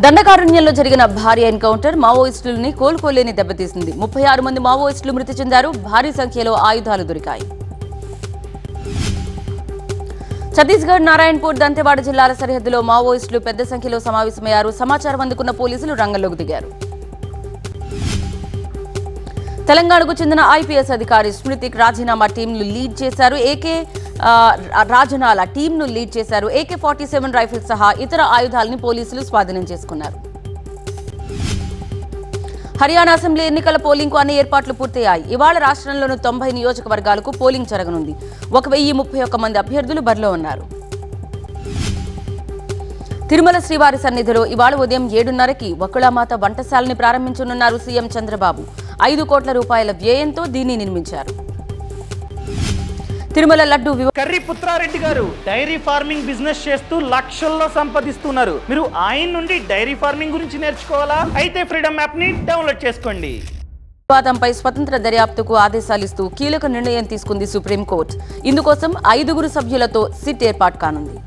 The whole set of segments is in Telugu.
దండకారణ్యంలో జరిగిన భారీ ఎన్కౌంటర్ మావోయిస్టులని కోలుకోలేని దెబ్బతీసింది ముప్పై ఆరు మంది మావోయిస్టులు మృతి చెందారు భారీ సంఖ్యలో ఆయుధాలు దొరికాయి ఛత్తీస్గఢ్ నారాయణపూర్ దంతెవాడ జిల్లాల సరిహద్దులో మావోయిస్టులు పెద్ద సంఖ్యలో సమావేశమయ్యారు సమాచారం అందుకున్న పోలీసులు రంగంలోకి దిగారు తెలంగాణకు చెందిన ఐపీఎస్ అధికారి స్మృతికి రాజీనామా టీంను లీడ్ చేశారు ఏకే ఆ, రాజనాల టీంను లీడ్ చేశారు ఏకే ఫార్టీ సెవెన్ రైఫిల్స్ సహా ఇతర ఆయుధాలని పోలీసులు స్వాధీనం చేసుకున్నారు హర్యానా అసెంబ్లీ ఎన్నికల పోలింగ్కు అన్ని ఏర్పాట్లు పూర్తయ్యాయి ఇవాళ రాష్ట్రంలోని తొంభై నియోజకవర్గాలకు పోలింగ్ జరగనుంది ఒక వెయ్యి ముప్పై ఒక్క మంది అభ్యర్థులు బరిలో ఉన్నారు తిరుమల శ్రీవారి సన్నిధిలో ఇవాళ ఉదయం ఏడున్నరకి వకుళామాత వంటశాలని ప్రారంభించనున్నారు సీఎం చంద్రబాబు ఐదు కోట్ల రూపాయల వ్యయంతో దీన్ని నిర్మించారు తిరుమల లడ్డు వివ- కర్రీ పుత్రారెడ్డి గారు డైరీ ఫార్మింగ్ బిజినెస్ చేస్తూ లక్షల్లో సంపాదిస్తున్నారు మీరు ఆయన నుండి డైరీ ఫార్మింగ్ గురించి నేర్చుకోవాలా అయితే ఫ్రీడమ్ యాప్ ని డౌన్లోడ్ చేసుకోండి వివాదంపై స్వతంత్ర దర్యాప్తుకు ఆదేశాలిస్తూ కీలక నిర్ణయం తీసుకుంది సుప్రీంకోర్టు ఇందుకోసం ఐదుగురు సభ్యులతో సిట్ ఏర్పాటు కానుంది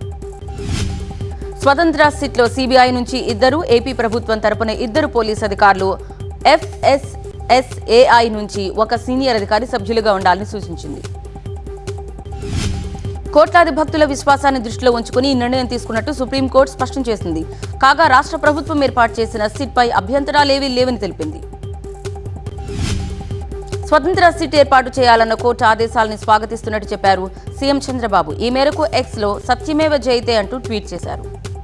స్వతంత్ర సిట్లో సిబిఐ నుంచి ఇద్దరు ఏపీ ప్రభుత్వం తరపున ఇద్దరు పోలీస్ అధికారులు ఎఫ్ఎస్ఎస్ఏఐ నుంచి ఒక సీనియర్ అధికారి సభ్యులుగా ఉండాలని సూచించింది కోట్లాది భక్తుల విశ్వాసాన్ని దృష్టిలో ఉంచుకుని ఈ నిర్ణయం తీసుకున్నట్టు సుప్రీంకోర్టు స్పష్టం చేసింది కాగా రాష్ట్ర ప్రభుత్వం ఏర్పాటు చేసిన సిట్పై అభ్యంతరాలేవీ లేవని తెలిపింది స్వతంత్ర సిట్ ఏర్పాటు చేయాలన్న కోర్టు ఆదేశాలను స్వాగతిస్తున్నట్టు చెప్పారు సీఎం చంద్రబాబు ఈ మేరకు ఎక్స్ లో సత్యమేవ జయితే అంటూ ట్వీట్ చేశారు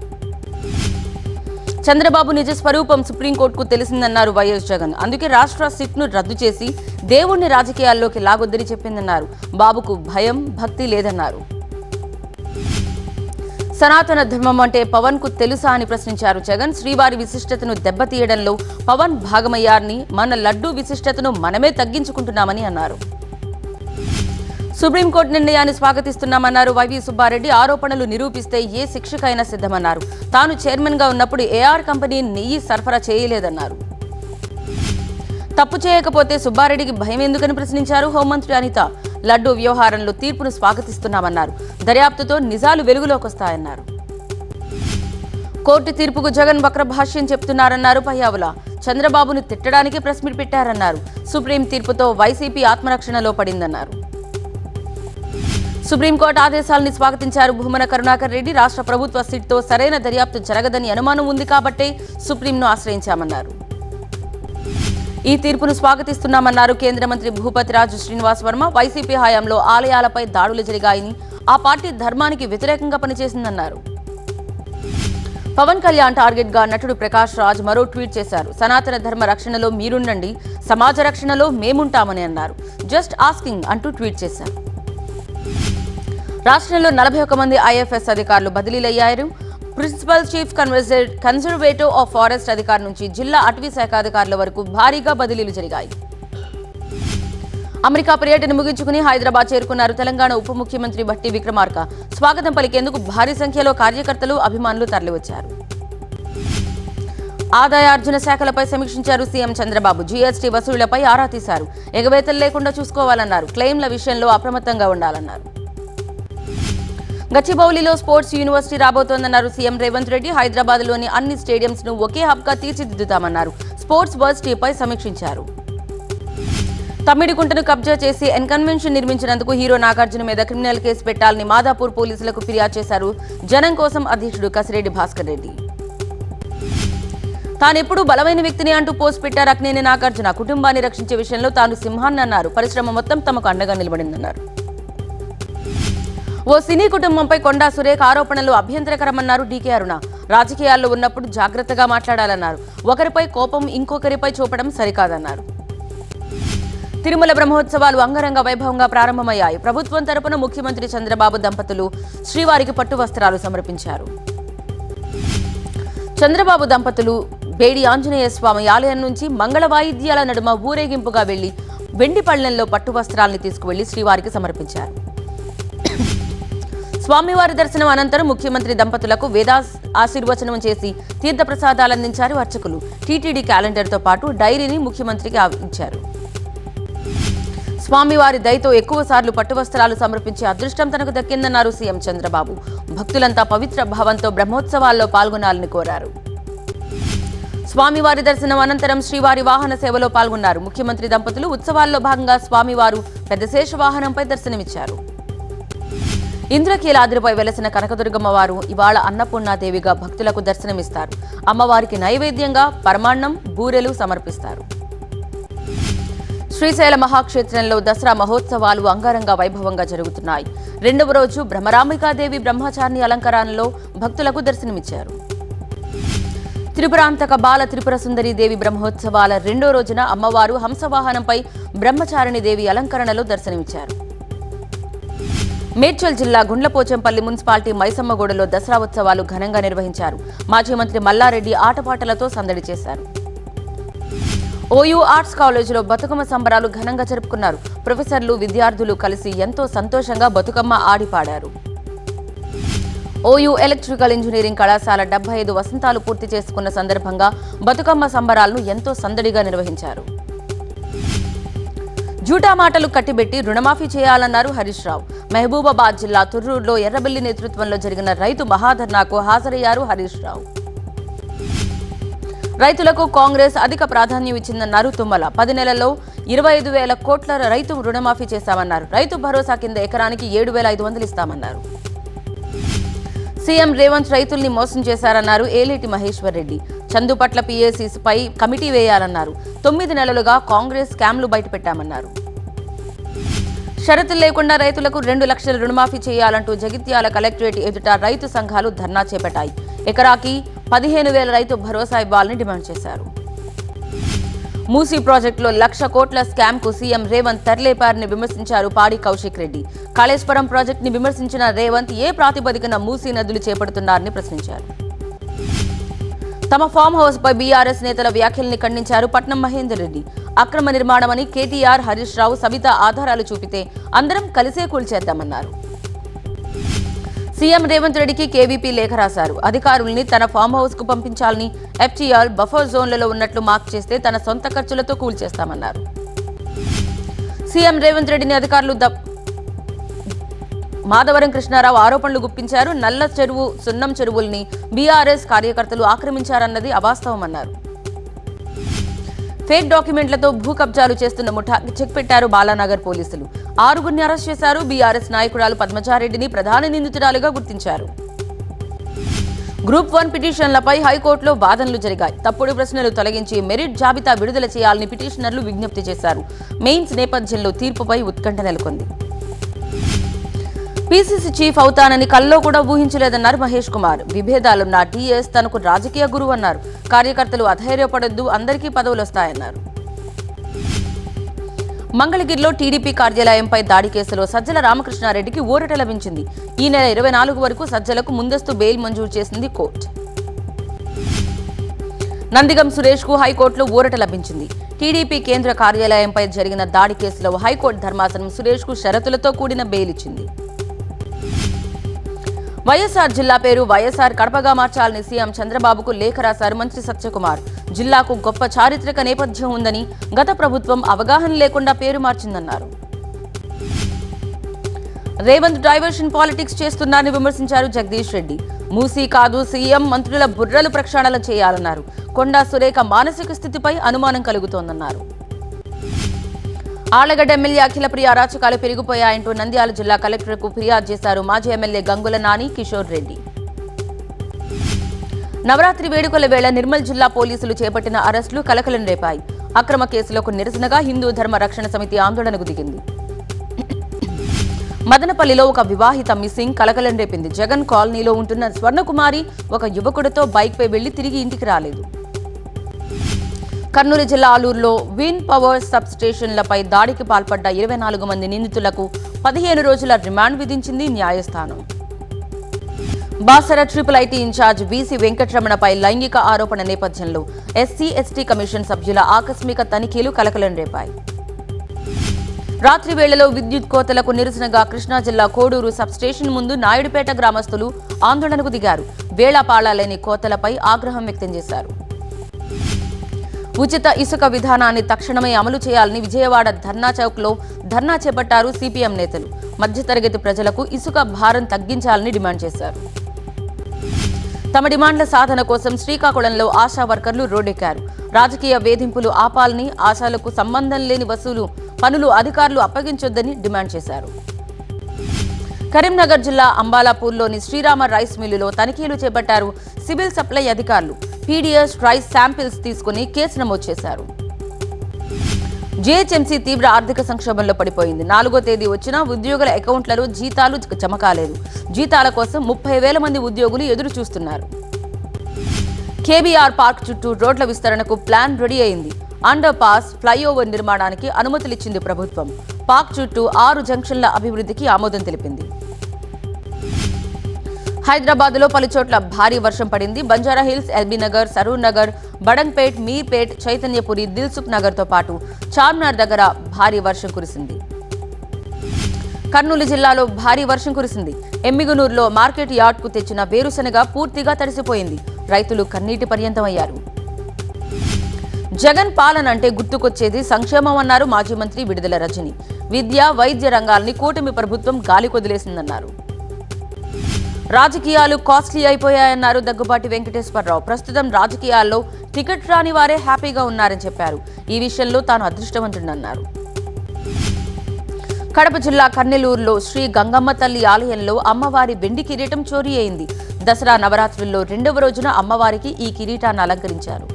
చంద్రబాబు నిజ స్వరూపం సుప్రీంకోర్టుకు తెలిసిందన్నారు వైఎస్ జగన్ అందుకే రాష్ట్ర సిట్ ను రద్దు చేసి దేవుణ్ణి రాజకీయాల్లోకి లాగొద్దని చెప్పిందన్నారు బాబుకు భయం భక్తి లేదన్నారు సనాతన ధర్మం అంటే పవన్ కు తెలుసా అని ప్రశ్నించారు జగన్ శ్రీవారి విశిష్టతను దెబ్బతీయడంలో పవన్ భాగమయ్యారని మన లడ్డూ విశిష్టతను మనమే తగ్గించుకుంటున్నామని అన్నారు సుప్రీంకోర్టు నిర్ణయాన్ని స్వాగతిస్తున్నామన్నారు వైవి సుబ్బారెడ్డి ఆరోపణలు నిరూపిస్తే ఏ శిక్షకైనా సిద్ధమన్నారు తాను చైర్మన్ గా ఉన్నప్పుడు ఏఆర్ కంపెనీ నెయ్యి సరఫరా చేయలేదన్నారు తప్పు చేయకపోతే సుబ్బారెడ్డికి భయం ఎందుకని ప్రశ్నించారు హోంమంత్రి అనిత లడ్డూ వ్యవహారంలో తీర్పును స్వాగతిస్తున్నామన్నారు దర్యాప్తుతో నిజాలు వెలుగులోకి వస్తాయన్నారు కోర్టు తీర్పుకు జగన్ వక్రభాష్యం చెప్తున్నారన్నారు పయ్యావుల చంద్రబాబును తిట్టడానికి ప్రెస్ మీట్ పెట్టారన్నారు సుప్రీం తీర్పుతో వైసీపీ ఆత్మరక్షణలో పడిందన్నారు సుప్రీంకోర్టు ఆదేశాలని స్వాగతించారు భూమన కరుణాకర్ రెడ్డి రాష్ట్ర ప్రభుత్వ సిట్తో సరైన దర్యాప్తు జరగదని అనుమానం ఉంది కాబట్టే సుప్రీంను ఆశ్రయించామన్నారు ఈ తీర్పును స్వాగతిస్తున్నామన్నారు కేంద్ర మంత్రి భూపతి రాజు శ్రీనివాస్ వర్మ వైసీపీ హయాంలో ఆలయాలపై దాడులు జరిగాయని ఆ పార్టీ ధర్మానికి వ్యతిరేకంగా పనిచేసిందన్నారు పవన్ కళ్యాణ్ టార్గెట్ గా నటుడు ప్రకాష్ రాజ్ మరో ట్వీట్ చేశారు సనాతన ధర్మ రక్షణలో మీరుండండి సమాజ రక్షణలో మేముంటామని అన్నారు జస్ట్ ఆస్కింగ్ అంటూ ట్వీట్ చేశారు రాష్ట్రంలో నలభై ఒక్క మంది ఐఎఫ్ఎస్ అధికారులు బదిలీలయ్యారు ప్రిన్సిపల్ చీఫ్ కన్వర్జే- కన్జర్వేటివ్ ఆఫ్ ఫారెస్ట్ అధికారి నుంచి జిల్లా అటవీ శాఖ అధికారుల వరకు భారీగా బదిలీలు జరిగాయి అమెరికా పర్యటన ముగించుకుని హైదరాబాద్ చేరుకున్నారు తెలంగాణ ఉప ముఖ్యమంత్రి భట్టి విక్రమార్క స్వాగతం పలికేందుకు భారీ సంఖ్యలో కార్యకర్తలు అభిమానులు తరలివచ్చారు ఆదాయార్జున శాఖలపై సమీక్షించారు సీఎం చంద్రబాబు జీఎస్టీ వసూళ్లపై ఆరా తీశారు ఎగవేతలు లేకుండా చూసుకోవాలన్నారు క్లెయిమ్ల విషయంలో అప్రమత్తంగా ఉండాలన్నారు గచ్చిబౌలిలో స్పోర్ట్స్ యూనివర్సిటీ రాబోతోందన్నారు సీఎం రేవంత్ రెడ్డి హైదరాబాద్ లోని అన్ని స్టేడియంస్ ను ఒకే హబ్ గా తీర్చిదిద్దుతామన్నారు స్పోర్ట్స్ వర్సిటీపై సమీక్షించారు తమ్మిడికుంటను కబ్జా చేసి ఎన్కన్వెన్షన్ నిర్మించినందుకు హీరో నాగార్జున మీద క్రిమినల్ కేసు పెట్టాలని మాదాపూర్ పోలీసులకు ఫిర్యాదు చేశారు జనం కోసం అధ్యక్షుడు కసిరెడ్డి భాస్కర్ రెడ్డి తానెప్పుడు బలమైన వ్యక్తిని అంటూ పోస్ట్ పెట్టారు అక్నేని నాగార్జున కుటుంబాన్ని రక్షించే విషయంలో తాను సింహాన్ని అన్నారు పరిశ్రమ మొత్తం తమకు అండగా నిలబడిందన్నారు ఓ సినీ కుటుంబంపై కొండా సురేఖ ఆరోపణలు అభ్యంతరకరమన్నారు డీకే అరుణ రాజకీయాల్లో ఉన్నప్పుడు జాగ్రత్తగా మాట్లాడాలన్నారు ఒకరిపై కోపం ఇంకొకరిపై చూపడం సరికాదన్నారు తిరుమల బ్రహ్మోత్సవాలు అంగరంగ వైభవంగా ప్రారంభమయ్యాయి ప్రభుత్వం తరపున ముఖ్యమంత్రి చంద్రబాబు దంపతులు శ్రీవారికి పట్టు వస్త్రాలు సమర్పించారు చంద్రబాబు దంపతులు బేడి ఆంజనేయ స్వామి ఆలయం నుంచి మంగళ వాయిద్యాల నడుమ ఊరేగింపుగా వెళ్లి వెండి పళ్లెంలో పట్టు వస్త్రాల్ని తీసుకువెళ్లి శ్రీవారికి సమర్పించారు స్వామివారి దర్శనం అనంతరం ముఖ్యమంత్రి దంపతులకు వేదా ఆశీర్వచనం చేసి తీర్థప్రసాదాలు అందించారు అర్చకులు టీటీడీ క్యాలెండర్తో పాటు డైరీని ముఖ్యమంత్రికి ఆ- ఇచ్చారు స్వామివారి దయతో ఎక్కువ సార్లు పట్టువస్త్రాలు సమర్పించే అదృష్టం తనకు దక్కిందన్నారు సీఎం చంద్రబాబు భక్తులంతా పవిత్ర భావంతో బ్రహ్మోత్సవాల్లో పాల్గొనాలని కోరారు స్వామివారి దర్శనం అనంతరం శ్రీవారి వాహన సేవలో పాల్గొన్నారు ముఖ్యమంత్రి దంపతులు ఉత్సవాల్లో భాగంగా స్వామివారు పెద్ద శేష వాహనంపై దర్శనమిచ్చారు ఇంద్రకీలాద్రిపై వెలసిన కనకదుర్గమ్మ వారు ఇవాళ అన్నపూర్ణాదేవిగా భక్తులకు దర్శనమిస్తారు అమ్మవారికి నైవేద్యంగా పరమాన్నం బూరెలు సమర్పిస్తారు శ్రీశైల మహాక్షేత్రంలో దసరా మహోత్సవాలు అంగరంగ వైభవంగా జరుగుతున్నాయి రెండవ రోజు బ్రహ్మరాంబికాదేవి బ్రహ్మచారిణి అలంకరణలో భక్తులకు దర్శనమిచ్చారు త్రిపురాంతక బాల త్రిపుర సుందరి దేవి బ్రహ్మోత్సవాల రెండో రోజున అమ్మవారు హంసవాహనంపై బ్రహ్మచారిణి దేవి అలంకరణలో దర్శనమిచ్చారు మేడ్చల్ జిల్లా గుండ్లపోచంపల్లి మున్సిపాలిటీ మైసమ్మగూడలో దసరా ఉత్సవాలు ఘనంగా నిర్వహించారు మాజీ మంత్రి మల్లారెడ్డి ఆటపాటలతో సందడి చేశారు ఓయూ ఆర్ట్స్ కాలేజీలో బతుకమ్మ సంబరాలు ఘనంగా జరుపుకున్నారు ప్రొఫెసర్లు విద్యార్థులు కలిసి ఎంతో సంతోషంగా బతుకమ్మ ఆడి పాడారు ఓయూ ఎలక్ట్రికల్ ఇంజనీరింగ్ కళాశాల డెబ్బై ఐదు వసంతాలు పూర్తి చేసుకున్న సందర్భంగా బతుకమ్మ సంబరాలను ఎంతో సందడిగా నిర్వహించారు జూటా మాటలు కట్టిబెట్టి రుణమాఫీ చేయాలన్నారు హరీష్ రావు మహబూబాబాద్ జిల్లా తుర్రూరులో ఎర్రబెల్లి నేతృత్వంలో జరిగిన రైతు మహాధర్నాకు హాజరయ్యారు హరీష్ రావు రైతులకు కాంగ్రెస్ అధిక ప్రాధాన్యం ఇచ్చిందన్నారు తుమ్మల పది నెలల్లో ఇరవై ఐదు వేల కోట్ల రైతు రుణమాఫీ చేశామన్నారు రైతు భరోసా కింద ఎకరానికి ఏడు వేల ఐదు వందలు ఇస్తామన్నారు సీఎం రేవంత్ రైతుల్ని మోసం చేశారన్నారు ఏలేటి మహేశ్వర్ రెడ్డి చందు పట్ల పై కమిటీ వేయాలన్నారు తొమ్మిది నెలలుగా కాంగ్రెస్ స్కామ్లు బయటపెట్టామన్నారు షరతులు లేకుండా రైతులకు రెండు లక్షల రుణమాఫీ చేయాలంటూ జగిత్యాల కలెక్టరేట్ ఎదుట రైతు సంఘాలు ధర్నా చేపట్టాయి ఎకరాకి పదిహేను వేల రైతు భరోసా ఇవ్వాలని డిమాండ్ చేశారు మూసీ ప్రాజెక్టులో లక్ష కోట్ల స్కామ్ కు సీఎం రేవంత్ తరలేపారని విమర్శించారు పాడి కౌశిక్ రెడ్డి కాళేశ్వరం ప్రాజెక్ట్ ని విమర్శించిన రేవంత్ ఏ ప్రాతిపదికన మూసీ నదులు చేపడుతున్నారని ప్రశ్నించారు తమ ఫామ్ హౌస్ పై బీఆర్ఎస్ నేతల వ్యాఖ్యల్ని ఖండించారు పట్నం మహేందర్ రెడ్డి అక్రమ నిర్మాణమని కేటీఆర్ హరీష్ రావు సవిత ఆధారాలు చూపితే అందరం కలిసే కూల్చేద్దామన్నారు సీఎం రేవంత్ రెడ్డికి కేవీపీ లేఖ రాశారు అధికారుల్ని తన ఫామ్ హౌస్ కు పంపించాలని ఎఫ్టీఆర్ బఫర్ జోన్లలో ఉన్నట్లు మార్క్ చేస్తే తన సొంత ఖర్చులతో కూల్చేస్తామన్నారు సీఎం రేవంత్ రెడ్డిని అధికారులు ద- మాధవరం కృష్ణారావు ఆరోపణలు గుప్పించారు నల్ల చెరువు సున్నం చెరువుల్ని బీఆర్ఎస్ కార్యకర్తలు ఆక్రమించారన్నది అవాస్తవమన్నారు ఫేక్ డాక్యుమెంట్లతో భూ కబ్జాలు చేస్తున్న ముఠాకి చెక్ పెట్టారు బాలానగర్ పోలీసులు ఆరుగురిని అరెస్ట్ చేశారు బీఆర్ఎస్ నాయకురాలు పద్మజారెడ్డిని ప్రధాన నిందితురాలుగా గుర్తించారు గ్రూప్ వన్ పిటిషన్లపై హైకోర్టులో వాదనలు జరిగాయి తప్పుడు ప్రశ్నలు తొలగించి మెరిట్ జాబితా విడుదల చేయాలని పిటిషనర్లు విజ్ఞప్తి చేశారు మెయిన్స్ నేపథ్యంలో తీర్పుపై ఉత్కంఠ నెలకొంది పీసీసీ చీఫ్ అవుతానని కల్లో కూడా ఊహించలేదన్నారు మహేష్ కుమార్ విభేదాలున్న టీఎస్ తనకు రాజకీయ గురువు అన్నారు కార్యకర్తలు అధైర్యపడొద్దు అందరికీ పదవులు వస్తాయన్నారు మంగళగిరిలో టీడీపీ కార్యాలయంపై దాడి కేసులో సజ్జల రామకృష్ణారెడ్డికి ఊరట లభించింది ఈ నెల ఇరవై నాలుగు వరకు సజ్జలకు ముందస్తు బెయిల్ మంజూరు చేసింది కోర్టు నందిగం సురేష్ కు హైకోర్టులో ఊరట లభించింది టీడీపీ కేంద్ర కార్యాలయంపై జరిగిన దాడి కేసులో హైకోర్టు ధర్మాసనం సురేష్ కు షరతులతో కూడిన బెయిల్ ఇచ్చింది వైఎస్ఆర్ జిల్లా పేరు వైఎస్ఆర్ కడపగా మార్చాలని సీఎం చంద్రబాబుకు లేఖ రాశారు మంత్రి సత్యకుమార్ జిల్లాకు గొప్ప చారిత్రక నేపథ్యం ఉందని గత ప్రభుత్వం అవగాహన లేకుండా పేరు మార్చిందన్నారు రేవంత్ డైవర్షన్ పాలిటిక్స్ చేస్తున్నారని విమర్శించారు జగదీష్ రెడ్డి మూసీ కాదు సీఎం మంత్రుల బుర్రలు ప్రక్షాళన చేయాలన్నారు కొండా సురేఖ మానసిక స్థితిపై అనుమానం కలుగుతోందన్నారు ఆళ్లగడ్డ ఎమ్మెల్యే అఖిలప్రియ అరాచకాలు పెరిగిపోయాయంటూ నంద్యాల జిల్లా కలెక్టర్కు ఫిర్యాదు చేశారు మాజీ ఎమ్మెల్యే గంగుల నాని కిషోర్ రెడ్డి నవరాత్రి వేడుకల వేళ నిర్మల్ జిల్లా పోలీసులు చేపట్టిన అరెస్టులు కలకలం రేపాయి అక్రమ కేసులకు నిరసనగా హిందూ ధర్మ రక్షణ సమితి ఆందోళనకు దిగింది మదనపల్లిలో ఒక వివాహిత మిస్సింగ్ కలకలం రేపింది జగన్ కాలనీలో ఉంటున్న స్వర్ణకుమారి ఒక యువకుడితో బైక్పై వెళ్లి తిరిగి ఇంటికి రాలేదు కర్నూలు జిల్లా ఆలూరులో విన్ పవర్ సబ్ స్టేషన్లపై దాడికి పాల్పడ్డ ఇరవై నాలుగు మంది నిందితులకు పదిహేను రోజుల రిమాండ్ విధించింది న్యాయస్థానం Basara triple IT in-charge VC వెంకటరమణపై లైంగిక ఆరోపణ నేపథ్యంలో ఎస్సీ ఎస్టీ కమిషన్ సభ్యుల ఆకస్మిక తనిఖీలు కలకలం రేపాయి రాత్రి వేళలో విద్యుత్ కోతలకు నిరసనగా కృష్ణా జిల్లా కోడూరు సబ్ స్టేషన్ ముందు నాయుడుపేట గ్రామస్తులు ఆందోళనకు దిగారు వేళాపాళా లేని కోతలపై ఆగ్రహం వ్యక్తం చేశారు ఉచిత ఇసుక విధానాన్ని తక్షణమే అమలు చేయాలని విజయవాడ ధర్నా చౌక్లో ధర్నా చేపట్టారు సిపిఎం నేతలు మధ్యతరగతి ప్రజలకు ఇసుక భారం తగ్గించాలని డిమాండ్ చేశారు తమ డిమాండ్ల సాధన కోసం శ్రీకాకుళంలో ఆశా వర్కర్లు రోడ్డెక్కారు రాజకీయ వేధింపులు ఆపాలని ఆశాలకు సంబంధం లేని వసూలు పనులు అధికారులు అప్పగించొద్దని డిమాండ్ చేశారు కరీంనగర్ జిల్లా అంబాలాపూర్లోని శ్రీరామ రైస్ మిల్లులో తనిఖీలు చేపట్టారు సివిల్ సప్లై అధికారులు పీడీఎస్ రైస్ శాంపిల్స్ తీసుకుని కేసు నమోదు చేశారు జీహెచ్ఎంసీ తీవ్ర ఆర్థిక సంక్షోభంలో పడిపోయింది నాలుగో తేదీ వచ్చినా ఉద్యోగుల అకౌంట్లలో జీతాలు జమ కాలేదు జీతాల కోసం ముప్పై వేల మంది ఉద్యోగులు ఎదురు చూస్తున్నారు కేబీఆర్ పార్క్ చుట్టూ రోడ్ల విస్తరణకు ప్లాన్ రెడీ అయింది అండర్ పాస్ ఫ్లైఓవర్ నిర్మాణానికి అనుమతులిచ్చింది ప్రభుత్వం పార్క్ చుట్టూ ఆరు జంక్షన్ల అభివృద్ధికి ఆమోదం తెలిపింది హైదరాబాద్ లో పలు చోట్ల భారీ వర్షం పడింది బంజారా హిల్స్ ఎల్బీ నగర్ సరూర్ నగర్ బడంగ్పేట్ మీర్పేట్ చైతన్యపురి దిల్సుఖ్ నగర్ తో పాటు చార్మినార్ దగ్గర భారీ వర్షం కురిసింది కర్నూలు జిల్లాలో భారీ వర్షం కురిసింది ఎమ్మిగనూరులో మార్కెట్ యార్డ్కు తెచ్చిన వేరుశనగ పూర్తిగా తడిసిపోయింది రైతులు కన్నీటి పర్యంతమయ్యారు జగన్ పాలన అంటే గుర్తుకొచ్చేది సంక్షేమం అన్నారు మాజీ మంత్రి విడుదల రజని విద్య వైద్య రంగాల్ని కూటమి ప్రభుత్వం గాలి కొదిలేసిందన్నారు రాజకీయాలు కాస్ట్లీ అయిపోయాయన్నారు దగ్గుబాటి వెంకటేశ్వరరావు ప్రస్తుతం రాజకీయాల్లో టికెట్ రాని వారే హ్యాపీగా ఉన్నారని చెప్పారు ఈ విషయంలో తాను అదృష్టవంతుడన్నారు కడప జిల్లా కన్నెలూరులో శ్రీ గంగమ్మ తల్లి ఆలయంలో అమ్మవారి వెండి కిరీటం చోరీ అయింది దసరా నవరాత్రుల్లో రెండవ రోజున అమ్మవారికి ఈ కిరీటాన్ని అలంకరించారు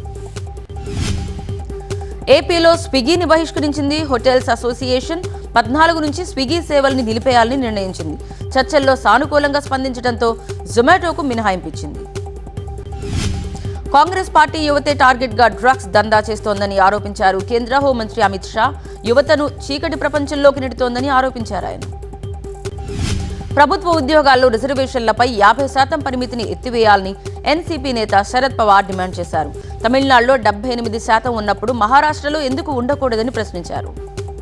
ఏపీలో స్విగ్గీని బహిష్కరించింది హోటల్స్ అసోసియేషన్ పద్నాలుగు నుంచి స్విగ్గీ సేవల్ని నిలిపేయాలని నిర్ణయించింది చర్చల్లో సానుకూలంగా స్పందించడంతో జొమాటోకు మినహాయింపించింది కాంగ్రెస్ పార్టీ యువతే టార్గెట్ గా డ్రగ్స్ దందా చేస్తోందని ఆరోపించారు కేంద్ర హోంమంత్రి అమిత్ షా యువతను చీకటి ప్రపంచంలోకి నెడుతోందని ఆరోపించారు ఆయన ప్రభుత్వ ఉద్యోగాల్లో రిజర్వేషన్లపై యాభై శాతం పరిమితిని ఎత్తివేయాలని ఎన్సీపీ నేత శరద్ పవార్ డిమాండ్ చేశారు తమిళనాడులో డెబ్బై ఎనిమిది శాతం ఉన్నప్పుడు మహారాష్ట్రలో ఎందుకు ఉండకూడదని ప్రశ్నించారు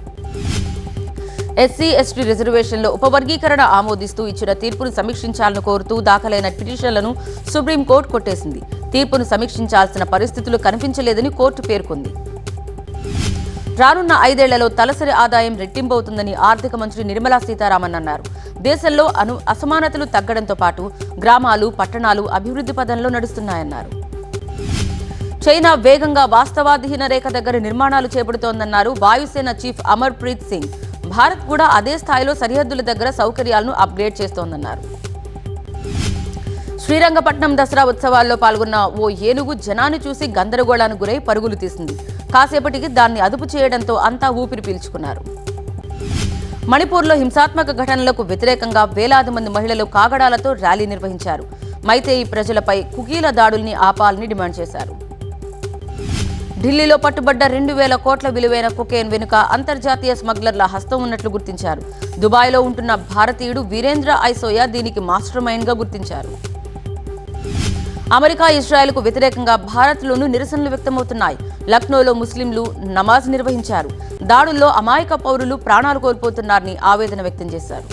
ఎస్సీ ఎస్టీ రిజర్వేషన్లో ఉపవర్గీకరణ ఆమోదిస్తూ ఇచ్చిన తీర్పును సమీక్షించాలని కోరుతూ దాఖలైన పిటిషన్లను సుప్రీంకోర్టు కొట్టేసింది తీర్పును సమీక్షించాల్సిన పరిస్థితులు కనిపించలేదని కోర్టు పేర్కొంది రానున్న ఐదేళ్లలో తలసరి ఆదాయం రెట్టింపవుతుందని ఆర్థిక మంత్రి నిర్మలా సీతారామన్ అన్నారు దేశంలో అను అసమానతలు తగ్గడంతో పాటు గ్రామాలు పట్టణాలు అభివృద్ధి పదంలో నడుస్తున్నాయన్నారు చైనా వేగంగా వాస్తవాధీన రేఖ దగ్గర నిర్మాణాలు చేపడుతోందన్నారు వాయుసేన చీఫ్ అమర్ ప్రీత్ సింగ్ భారత్ కూడా అదే స్థాయిలో సరిహద్దుల దగ్గర సౌకర్యాలను అప్గ్రేడ్ చేస్తోందన్నారు శ్రీరంగపట్నం దసరా ఉత్సవాల్లో పాల్గొన్న ఓ ఏనుగు జనాన్ని చూసి గందరగోళానికి గురై పరుగులు తీసింది కాసేపటికి దాన్ని అదుపు చేయడంతో అంతా ఊపిరి పీల్చుకున్నారు మణిపూర్లో హింసాత్మక ఘటనలకు వ్యతిరేకంగా వేలాది మంది మహిళలు కాగడాలతో ర్యాలీ నిర్వహించారు మైతేయి ప్రజలపై కుకీల దాడుల్ని ఆపాలని డిమాండ్ చేశారు ఢిల్లీలో పట్టుబడ్డ రెండు వేల కోట్ల విలువైన కొకేన్ వెనుక అంతర్జాతీయ స్మగ్లర్ల హస్తం ఉన్నట్లు గుర్తించారు దుబాయ్లో ఉంటున్న భారతీయుడు వీరేంద్ర ఐసోయా దీనికి మాస్టర్ మైండ్గా గుర్తించారు అమెరికా ఇజ్రాయెల్కు వ్యతిరేకంగా భారత్లోనూ నిరసనలు వ్యక్తమవుతున్నాయి లక్నోలో ముస్లింలు నమాజ్ నిర్వహించారు దాడుల్లో అమాయక పౌరులు ప్రాణాలు కోల్పోతున్నారని ఆవేదన వ్యక్తం చేశారు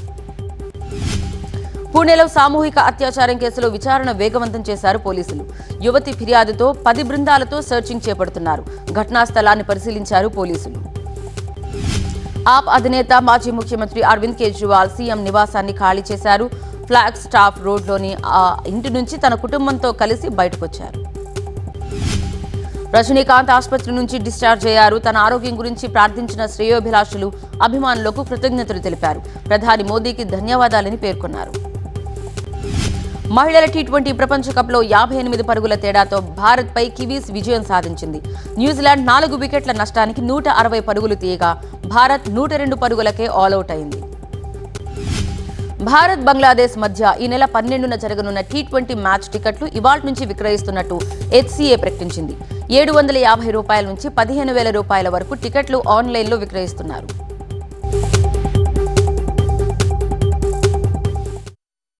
పూణేలో సామూహిక అత్యాచారం కేసులో విచారణ వేగవంతం చేశారు పోలీసులు యువతి ఫిర్యాదుతో పది బృందాలతో సెర్చింగ్ చేపడుతున్నారు ఘటనా స్థలాన్ని పరిశీలించారు పోలీసులు ఆప్ అధినేత మాజీ ముఖ్యమంత్రి అరవింద్ కేజ్రీవాల్ సీఎం నివాసాన్ని ఖాళీ చేశారు ఫ్లాగ్ స్టాఫ్ రోడ్లోని ఆ ఇంటి నుంచి తన కుటుంబంతో కలిసి బయటకొచ్చారు రజనీకాంత్ ఆసుపత్రి నుంచి డిశ్చార్జ్ అయ్యారు తన ఆరోగ్యం గురించి ప్రార్థించిన శ్రేయోభిలాషులు అభిమానులకు కృతజ్ఞతలు తెలిపారు ప్రధాని మోదీకి ధన్యవాదాలని పేర్కొన్నారు మహిళల టీ ట్వంటీ ప్రపంచ కప్లో యాభై ఎనిమిది పరుగుల తేడాతో భారత్పై కివీస్ విజయం సాధించింది న్యూజిలాండ్ నాలుగు వికెట్ల నష్టానికి నూట అరవై పరుగులు తీయగా భారత్ నూట రెండు పరుగులకే ఆల్అవుట్ అయింది భారత్ బంగ్లాదేశ్ మధ్య ఈ నెల పన్నెండున జరగనున్న టీ ట్వంటీ మ్యాచ్ టికెట్లు ఇవాళ నుంచి విక్రయిస్తున్నట్టు హెచ్సీఏ ప్రకటించింది ఏడు వందల యాభై రూపాయల నుంచి పదిహేను వేల రూపాయల వరకు టికెట్లు ఆన్లైన్లో విక్రయిస్తున్నారు